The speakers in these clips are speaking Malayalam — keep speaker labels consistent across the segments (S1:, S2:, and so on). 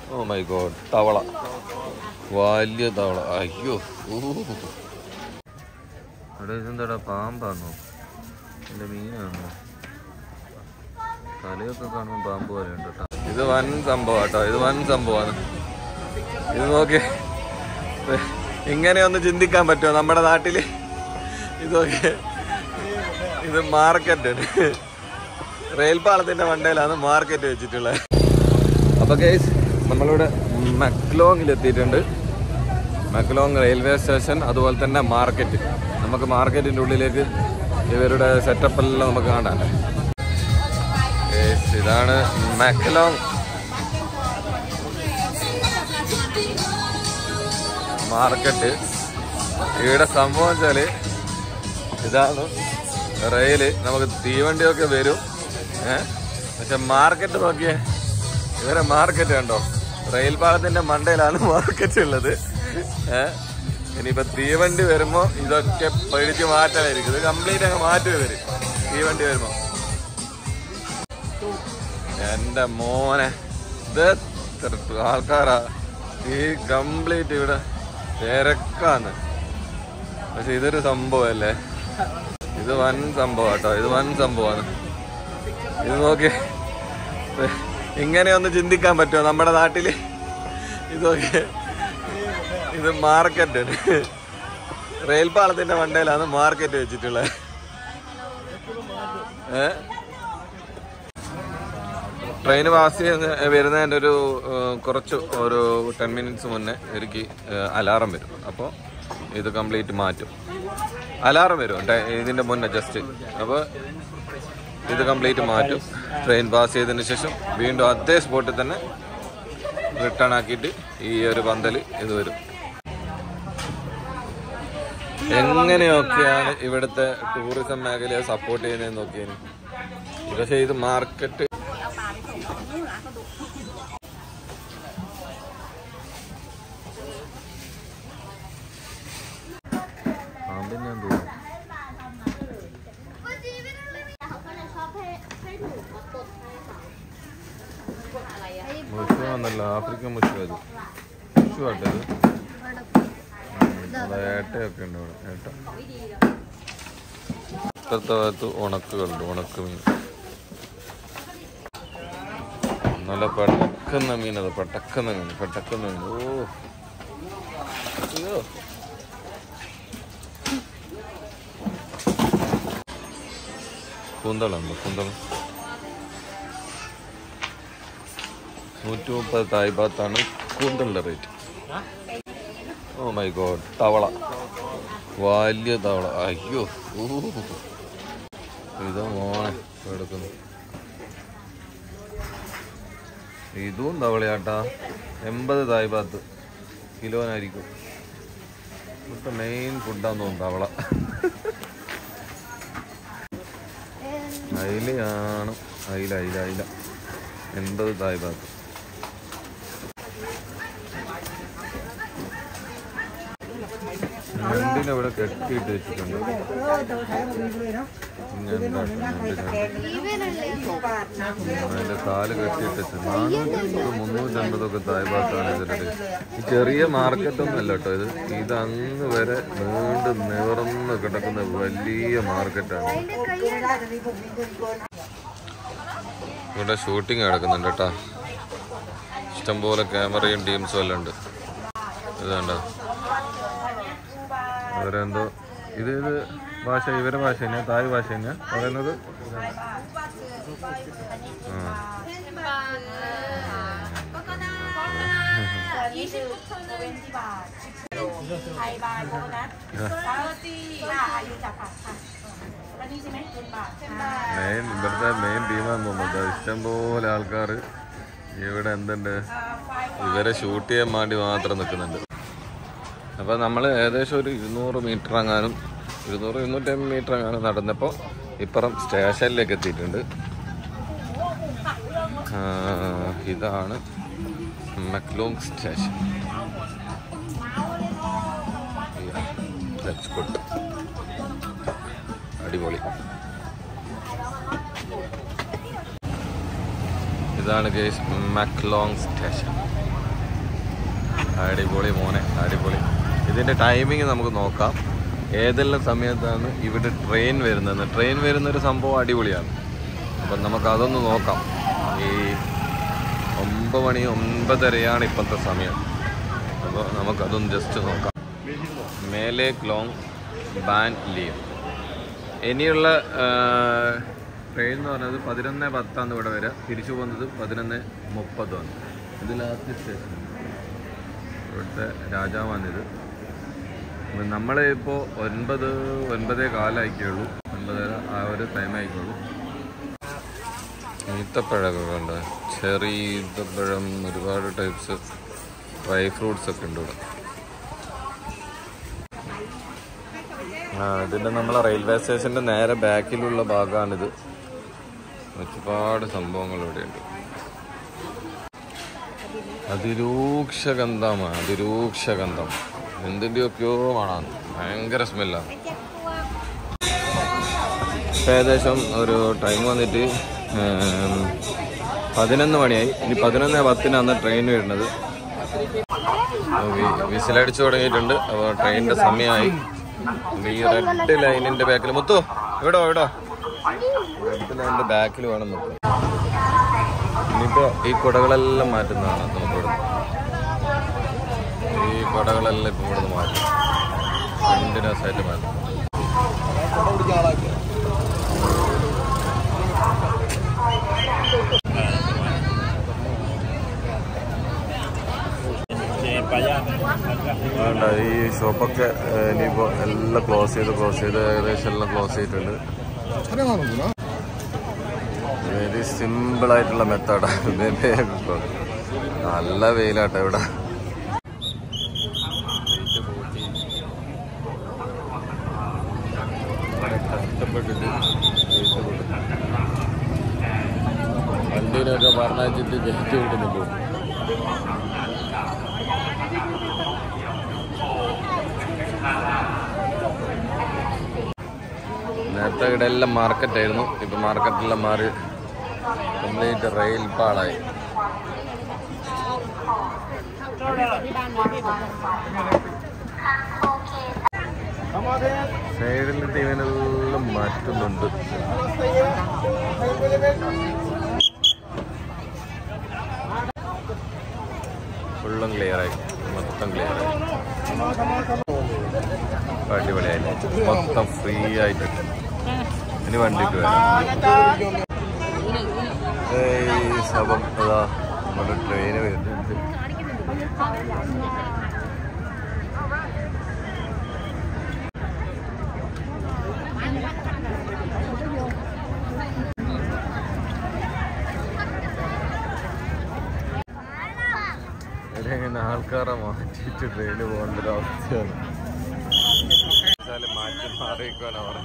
S1: ഓ മൈ ഗോഡ് തവള വലിയ തവള അയ്യോ ഊ. എടാ ഇതെന്താടാ പാമ്പാണോ എൻ്റെ മീനാണോ തലയൊക്കെ കാണുമ്പോൾ പാമ്പ് പോലെ ഉണ്ട് കേട്ടോ ഇത് വൻ സംഭവം കേട്ടോ ഇത് വൻ സംഭവമാണ് ഇത് നോക്കി ഇങ്ങനെയൊന്ന് ചിന്തിക്കാൻ പറ്റുമോ നമ്മുടെ നാട്ടില് ഇത് നോക്കി ഇത് മാർക്കറ്റ് റെയിൽ പാളത്തിന്റെ മണ്ടയിലാണ് മാർക്കറ്റ് വെച്ചിട്ടുള്ളത് അപ്പൊ കേസ് നമ്മളിവിടെ മക്ലോങ്ങിൽ എത്തിയിട്ടുണ്ട് മക്ലോങ് റെയിൽവേ സ്റ്റേഷൻ അതുപോലെ തന്നെ മാർക്കറ്റ് നമുക്ക് മാർക്കറ്റിന്റെ ഉള്ളിലേക്ക് ഇവരുടെ സെറ്റപ്പ് എല്ലാം നമുക്ക് കാണാം Guys, ഇതാണ് മക്ലോങ് മാർക്കറ്റ് ഇവിടെ സംഭവം വെച്ചാല് ഇതാണ് റെയില് നമുക്ക് തീവണ്ടിയൊക്കെ വരും ഏഹ് പക്ഷെ മാർക്കറ്റ് നോക്കിയേ ഇവരെ മാർക്കറ്റ് കണ്ടോ റെയിൽ പാളത്തിന്റെ മണ്ടയിലാണ് മാർക്കറ്റ് ഉള്ളത് ഏഹ് ഇനിയിപ്പോ തീവണ്ടി വരുമ്പോ ഇതൊക്കെ പഴിച്ച് മാറ്റാനായിരിക്കും ഇത് കംപ്ലീറ്റ് അങ്ങ് മാറ്റും ഇവര് തീവണ്ടി വരുമ്പോ എന്റെ മോനെ ഇത് എത്ര ആൾക്കാരാ ഈ കംപ്ലീറ്റ് ഇവിടെ തിരക്കാന്ന് പക്ഷെ ഇതൊരു സംഭവല്ലേ ഇത് വൻ സംഭവം കേട്ടോ ഇത് വൻ സംഭവമാണ് ഇത് നോക്കി ഇങ്ങനെയൊന്ന് ചിന്തിക്കാൻ പറ്റുമോ നമ്മുടെ നാട്ടില് ഇത് നോക്കി ഇത് മാർക്കറ്റ് റെയിൽ പാളത്തിന്റെ മണ്ടയിലാണ് മാർക്കറ്റ് വെച്ചിട്ടുള്ളത് ഏ ട്രെയിൻ പാസ് ചെയ്യുന്ന വരുന്നതിൻ്റെ ഒരു ഏഹ്, കുറച്ച് ഒരു ടെൻ മിനിറ്റ്സ് മുന്നേ എനിക്ക് അലാറം വരും അപ്പോൾ ഇത് കംപ്ലീറ്റ് മാറ്റും അലാറം വരും ടെ- ഇതിന്റെ മുന്നേ ജസ്റ്റ് അപ്പോൾ ഇത് കംപ്ലീറ്റ് മാറ്റും ട്രെയിൻ പാസ് ചെയ്തതിന് ശേഷം വീണ്ടും അതേ സ്പോട്ടിൽ തന്നെ റിട്ടേൺ ആക്കിയിട്ട് ഈ ഒരു പന്തൽ ഇത് വരും എങ്ങനെയൊക്കെയാണ് ഇവിടുത്തെ ടൂറിസം മേഖലയെ സപ്പോർട്ട് ചെയ്യുന്നതെന്ന് നോക്കിയതിന് പക്ഷേ ഇത് മാർക്കറ്റ് പാമ്പിനെ ഞാൻ തോന്നുന്നു
S2: เขาก็เลยชอบให้ให้หนูมากดให้ค่ะกดอะไรอะ
S1: മുഷു വന്നല്ല ആഫ്രിക്കൻ മുഷു അത് മുഷു ആട്ടെ ഇത് അത് ഏട്ടയൊക്കെ ഉണ്ട് ഇവിടെ ഏട്ട ഇപ്പുറത്തെ ഭാഗത്ത് ഉണക്കുകളുണ്ട് ഉണക്ക് മീൻ നല്ല പടക്കുന്ന മീൻ അത് പടക്കുന്ന മീൻ പടക്കുന്ന മീൻ ഓ അയ്യോ കൂന്തളുണ്ട് കൂന്തളം നൂറ്റി മുപ്പത് തായ് ഭാഗത്താണ് കൂന്തളിൻ്റെ റേറ്റ് ഓ മൈ ഗോഡ് തവള വലിയ തവള അയ്യോ ഊ. ഇത് മോനെ എടുക്കുന്നു ഇതും തവളയാട്ടാ എൺപത് തായ് ഭാഗത്ത് കിലോനായിരിക്കും ഇവിടുത്തെ മെയിൻ ഫുഡാന്ന് തോന്നുന്നു തവള അയിലയാണ് അയില അയില അയില എൺപത് തായ് ഭാഗത്ത് ഞണ്ടിനെ ഇവിടെ കെട്ടിയിട്ട് വെച്ചിട്ടുണ്ട് ഞണ്ടാട്ടം ഞണ്ട് ഞണ്ട് അതിന്റെ കാല് കെട്ടിയിട്ട് വെച്ചു നാനൂറ്റമ്പത് മുന്നൂറ്റമ്പതൊക്കെ തായ് ഭാഗത്താണ് ഇതിൻ്റെ ഈ ചെറിയ മാർക്കറ്റൊന്നും അല്ല കേട്ടോ ഇത് ഇത് അങ്ങ് വരെ നീണ്ട് നിവർന്ന് കിടക്കുന്ന വലിയ മാർക്കറ്റാണ് ഇവിടെ ഷൂട്ടിംഗ് നടക്കുന്നുണ്ട് കേട്ടോ ഇഷ്ടംപോലെ ക്യാമറയും ടീംസും എല്ലാം ഉണ്ട് ഇത് കണ്ടോ അവരെന്തോ ഇത് ഇത് ഭാഷ ഇവരെ ഭാഷ തന്നെയാ തായ് ഭാഷ തന്നെയാ പറയുന്നത് ആ
S3: ไทยบาทโบนัสซาโรตีค่ะอายุจับผักค่ะแล้วนี่ใช่ไหมเป็นบาทใช่ไหม
S1: മെയിൻ ഇവിടുത്തെ മെയിൻ ടീമാന്ന് തോന്നുന്നത് ഇഷ്ടംപോലെ ആൾക്കാർ ഇവിടെ എന്തുണ്ട് ഇവരെ ഷൂട്ട് ചെയ്യാൻ വേണ്ടി മാത്രം നിൽക്കുന്നുണ്ട് അപ്പോൾ നമ്മൾ ഏകദേശം ഒരു ഇരുന്നൂറ് മീറ്റർ അങ്ങാനും ഇരുന്നൂറ് ഇരുന്നൂറ്റമ്പത് മീറ്റർ അങ്ങാനും നടന്നപ്പോൾ ഇപ്പുറം സ്റ്റേഷനിലേക്ക് എത്തിയിട്ടുണ്ട് ആ, ഇതാണ് മക്ലൂങ് സ്റ്റേഷൻ That's good. അടിപൊളി ഇതാണ് ഗേസ് മക്ലോങ് സ്റ്റേഷൻ അടിപൊളി മോനെ അടിപൊളി ഇതിൻ്റെ ടൈമിങ് നമുക്ക് നോക്കാം ഏതെല്ലാം സമയത്താണ് ഇവിടെ ട്രെയിൻ വരുന്നത് ട്രെയിൻ വരുന്ന ഒരു സംഭവം അടിപൊളിയാണ് അപ്പം നമുക്ക് അതൊന്ന് നോക്കാം ഈ ഒമ്പത് മണി ഒമ്പതരയാണ് ഇപ്പോഴത്തെ സമയം അപ്പോൾ നമുക്കതൊന്ന് ജസ്റ്റ് നോക്കാം മേലെ ക്ലോങ് ബാൻ ലീവ് ഇനിയുള്ള ട്രെയിൻ എന്ന് പറയുന്നത് പതിനൊന്ന് പത്താന്ന് ഇവിടെ വരെ തിരിച്ചു പോകുന്നത് പതിനൊന്ന് മുപ്പതാണ് ഇത് ലാസ്റ്റ് സ്റ്റേഷൻ ഇവിടുത്തെ രാജാവാണിത് നമ്മൾ ഇപ്പോൾ ഒൻപത് ഒൻപതേ കാലമായിക്കുള്ളൂ ഒൻപതര ആ ഒരു ടൈം ആയിക്കുള്ളൂ ഈത്തപ്പഴമൊക്കെ കണ്ട ചെറി ഈത്തപ്പഴം ഒരുപാട് ടൈപ്സ് ഡ്രൈ ഫ്രൂട്ട്സ് ഒക്കെ ഉണ്ട് ഇവിടെ ആ ഇതിൻ്റെ നമ്മളെ റെയിൽവേ സ്റ്റേഷൻ്റെ നേരെ ബാക്കിലുള്ള ഭാഗമാണിത് ഒരുപാട് സംഭവങ്ങൾ ഇവിടെയുണ്ട് അതിരൂക്ഷഗന്ധമാണ് അതിരൂക്ഷഗന്ധം എന്തിൻ്റെയൊക്കെയോ മണം ഭയങ്കര സ്മെല്ലാണ് ഏകദേശം ഒരു ടൈം വന്നിട്ട് ഉം, പതിനൊന്ന് മണിയായി ഇനി പതിനൊന്ന് പത്തിനാണ് ട്രെയിൻ വരുന്നത് വി- വിസിലടിച്ചു തുടങ്ങിയിട്ടുണ്ട് അപ്പോൾ ട്രെയിനിൻ്റെ സമയമായി അപ്പൊ ഈ റെഡ് ലൈനിന്റെ ബാക്കിൽ മുത്തു ഇവിടെ വാ, ഇവിടെ വാ. റെഡ് ലൈനിന്റെ ബാക്കിൽ വേണം മുത്തു ഇനിയിപ്പോ ഈ കുടകളെല്ലാം മാറ്റുന്നതാണ് നമുക്ക് ഇവിടെ ഈ കുടകളെല്ലാം ഇപ്പൊ ഇവിടെ മാറ്റും കണ്ടിന്യൂസ് ആയിട്ട് മാറ്റും വേണ്ട ഈ ഷോപ്പൊക്കെ ഏഹ്, ഇനിയിപ്പോ എല്ലാം ക്ലോസ് ചെയ്ത് ക്ലോസ് ചെയ്ത് ഏകദേശം എല്ലാം ക്ലോസ് ചെയ്തിട്ടുണ്ട് വെരി സിമ്പിൾ ആയിട്ടുള്ള മെത്തേഡാണ് നല്ല വെയിലാട്ടോ ഇവിടെ കഷ്ടപ്പെട്ടിട്ട് വണ്ടീനൊക്കെ പറഞ്ഞിട്ട് ഗസ്റ്റ് വിട്ട് പോകും നേരത്തെ ഇവിടെ എല്ലാം മാർക്കറ്റ് ആയിരുന്നു ഇപ്പൊ മാർക്കറ്റെല്ലാം മാറി കംപ്ലീറ്റ് റെയിൽ പാളായി സൈഡിലത്തെ ഇവനെല്ലാം മാറ്റുന്നുണ്ട് ഫുള്ളും ക്ലിയർ ആയി മൊത്തം ക്ലിയർ ആയി അടിപൊളിയായില്ലേ മൊത്തം ഫ്രീ ആയിട്ട് ഇനി വണ്ടിക്ക് വരാം ഏയ് ശവം അതാ നമ്മുടെ ട്രെയിന് വരുന്നുണ്ട് ഇങ്ങനെ ആൾക്കാരെ മാറ്റിയിട്ട് ട്രെയിന് പോകേണ്ട ഒരു അവസ്ഥയാണ് വെച്ചാല് മാറ്റി മാറിയിക്കാണ് അവിടെ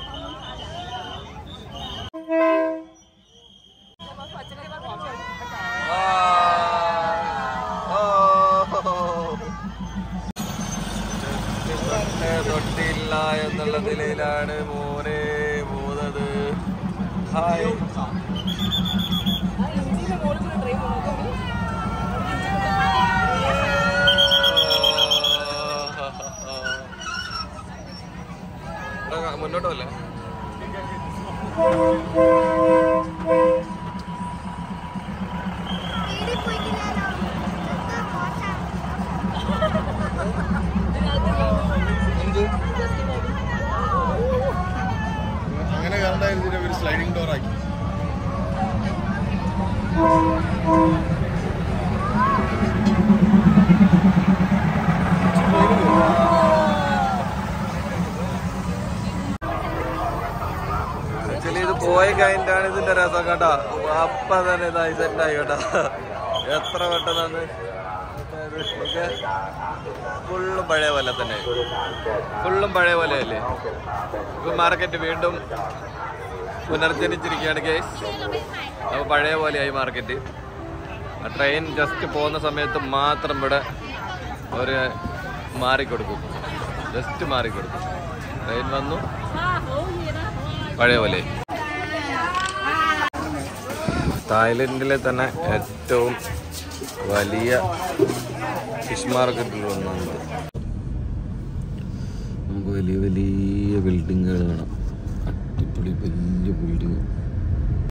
S1: തൊട്ടില്ല എന്നുള്ള നിലയിലാണ് മോനെ പോകുന്നത് ഹായ് ഇവിടെ മുന്നോട്ട് പോലെ
S4: അങ്ങനെ കയറണ്ടായിരുന്നില്ല ഒരു സ്ലൈഡിംഗ് ഡോർ ആക്കി
S1: ആക്ച്വലി ഇത് പോയി കഴിഞ്ഞിട്ടാണ് ഇതിന്റെ രസം കേട്ടോ അപ്പ തന്നെ ഇതായി സെറ്റായി കേട്ടോ എത്ര പെട്ടെന്നാണ് ഫുള്ളും പഴയ പോലെ തന്നെ ഫുള്ളും പഴയ പോലെ അല്ലേ ഇപ്പൊ മാർക്കറ്റ് വീണ്ടും പുനർജനിച്ചിരിക്കുകയാണ് കേസ് അപ്പോൾ പഴയ പോലെയായി മാർക്കറ്റ് ആ ട്രെയിൻ ജസ്റ്റ് പോകുന്ന സമയത്ത് മാത്രം ഇവിടെ ഒരു മാറിക്കൊടുക്കും ജസ്റ്റ് മാറിക്കൊടുക്കും ട്രെയിൻ വന്നു പഴയ പോലെ തായ്ലൻഡിലെ തന്നെ ഏറ്റവും വലിയ ഫിഷ് മാർക്കറ്റിൽ വന്നത് നമുക്ക് വലിയ വലിയ ബിൽഡിങ്ങുകൾ കാണാം